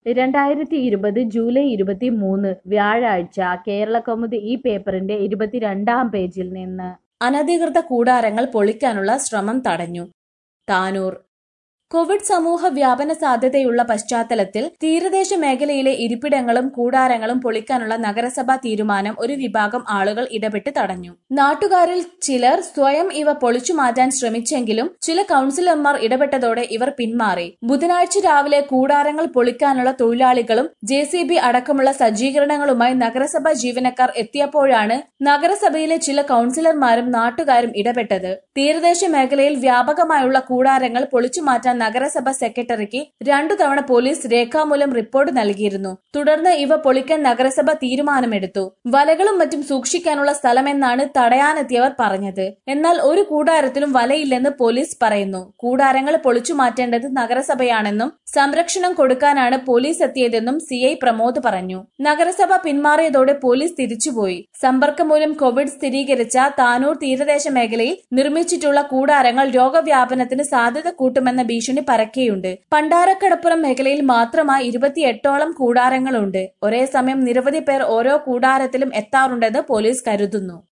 രണ്ടായിരത്തി ഇരുപത് ജൂലൈ ഇരുപത്തി മൂന്ന് വ്യാഴാഴ്ച കേരളകൗമുദി ഈ പേപ്പറിന്റെ ഇരുപത്തിരണ്ടാം പേജിൽ നിന്ന് അനധികൃത കൂടാരങ്ങൾ പൊളിക്കാനുള്ള ശ്രമം തടഞ്ഞു താനൂർ കോവിഡ് സമൂഹ വ്യാപന സാധ്യതയുള്ള പശ്ചാത്തലത്തിൽ തീരദേശ മേഖലയിലെ ഇരിപ്പിടങ്ങളും കൂടാരങ്ങളും പൊളിക്കാനുള്ള നഗരസഭാ തീരുമാനം ഒരു വിഭാഗം ആളുകൾ ഇടപെട്ട് തടഞ്ഞു നാട്ടുകാരിൽ ചിലർ സ്വയം ഇവ പൊളിച്ചു മാറ്റാൻ ശ്രമിച്ചെങ്കിലും ചില കൌൺസിലർമാർ ഇടപെട്ടതോടെ ഇവർ പിന്മാറി ബുധനാഴ്ച രാവിലെ കൂടാരങ്ങൾ പൊളിക്കാനുള്ള തൊഴിലാളികളും ജെ സി ബി അടക്കമുള്ള സജ്ജീകരണങ്ങളുമായി നഗരസഭാ ജീവനക്കാർ എത്തിയപ്പോഴാണ് നഗരസഭയിലെ ചില കൌൺസിലർമാരും നാട്ടുകാരും ഇടപെട്ടത് തീരദേശ മേഖലയിൽ വ്യാപകമായുള്ള കൂടാരങ്ങൾ പൊളിച്ചു മാറ്റാൻ നഗരസഭ സെക്രട്ടറിക്ക് രണ്ടു തവണ പോലീസ് രേഖാമൂലം റിപ്പോർട്ട് നൽകിയിരുന്നു തുടർന്ന് ഇവ പൊളിക്കാൻ നഗരസഭ തീരുമാനമെടുത്തു വലകളും മറ്റും സൂക്ഷിക്കാനുള്ള സ്ഥലമെന്നാണ് തടയാനെത്തിയവർ പറഞ്ഞത് എന്നാൽ ഒരു കൂടാരത്തിലും വലയില്ലെന്ന് പോലീസ് പറയുന്നു കൂടാരങ്ങൾ പൊളിച്ചു മാറ്റേണ്ടത് നഗരസഭയാണെന്നും സംരക്ഷണം കൊടുക്കാനാണ് പോലീസ് എത്തിയതെന്നും സി ഐ പ്രമോദ് പറഞ്ഞു നഗരസഭ പിന്മാറിയതോടെ പോലീസ് തിരിച്ചുപോയി സമ്പർക്കം മൂലം കോവിഡ് സ്ഥിരീകരിച്ച താനൂർ തീരദേശ മേഖലയിൽ നിർമ്മിച്ചിട്ടുള്ള കൂടാരങ്ങൾ രോഗവ്യാപനത്തിന് സാധ്യത കൂട്ടുമെന്ന ഭീഷണി പരക്കെയുണ്ട് പണ്ടാരക്കടപ്പുറം മേഖലയിൽ മാത്രമായി ഇരുപത്തിയെട്ടോളം കൂടാരങ്ങളുണ്ട് ഒരേ സമയം നിരവധി പേർ ഓരോ കൂടാരത്തിലും എത്താറുണ്ടെന്ന് പോലീസ് കരുതുന്നു